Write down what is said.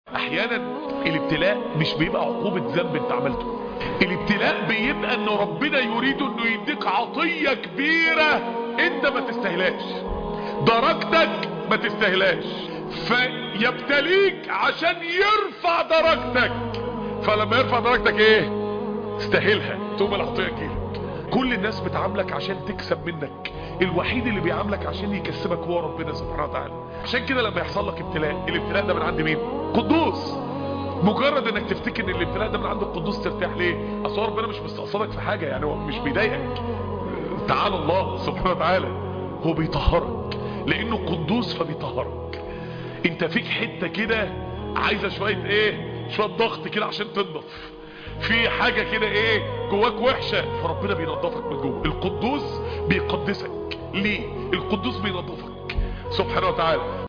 احيانا الابتلاء مش بيبقى عقوبة ذنب انت عملته الابتلاء بيبقى ان ربنا يريد انه يديك عطية كبيرة انت ما تستهلاش درجتك ما تستهلاش فيبتليك عشان يرفع درجتك فلما يرفع درجتك ايه استاهلها تقوم العطية تجيلك كل الناس بتعاملك عشان تكسب منك الوحيد اللي بيعاملك عشان يكسبك هو ربنا سبحانه وتعالى عشان كده لما يحصل لك ابتلاء الابتلاء ده من عند مين قدوس مجرد انك تفتكر ان الابتلاء ده من عند القدوس ترتاح ليه اصل ربنا مش مستقصدك في حاجه يعني هو مش بيضايقك تعالى الله سبحانه وتعالى هو بيطهرك لانه قدوس فبيطهرك انت فيك حته كده عايزه شويه ايه شويه ضغط كده عشان تنضف في حاجة كده ايه جواك وحشة فربنا بينظفك من جوه القدوس بيقدسك ليه القدوس بينظفك سبحانه وتعالى